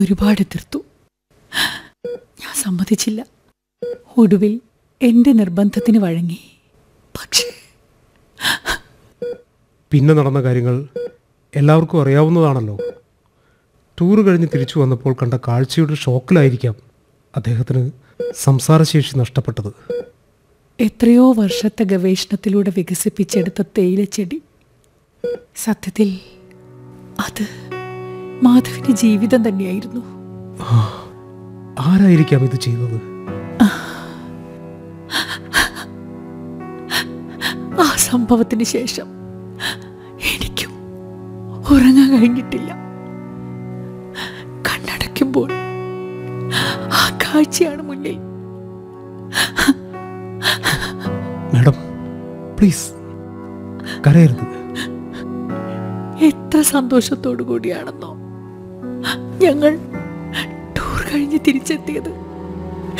ഒരുപാട് എതിർത്തു ഞാൻ സമ്മതിച്ചില്ല ഒടുവിൽ എന്റെ നിർബന്ധത്തിന് വഴങ്ങി പക്ഷേ പിന്നെ നടന്ന കാര്യങ്ങൾ എല്ലാവർക്കും അറിയാവുന്നതാണല്ലോ ടൂർ കഴിഞ്ഞ് തിരിച്ചു വന്നപ്പോൾ കണ്ട കാഴ്ചയുടെ ഷോക്കിലായിരിക്കാം അദ്ദേഹത്തിന് സംസാരശേഷി നഷ്ടപ്പെട്ടത് എത്രയോ വർഷത്തെ ഗവേഷണത്തിലൂടെ വികസിപ്പിച്ചെടുത്ത തേയിലച്ചെടി സത്യത്തിൽ അത് മാധവിന്റെ ജീവിതം തന്നെയായിരുന്നു ആരായിരിക്കാം ഇത് ചെയ്തത് ആ സംഭവത്തിന് ശേഷം എനിക്കും ഉറങ്ങാൻ കഴിഞ്ഞിട്ടില്ല കണ്ണടയ്ക്കുമ്പോൾ ആ കാഴ്ചയാണ് മുന്നിൽ മാഡം പ്ലീസ് കരയരുത് എത്ര സന്തോഷത്തോടു കൂടിയാണെന്നോ ഞങ്ങൾ ടൂർ കഴിഞ്ഞ് തിരിച്ചെത്തിയത്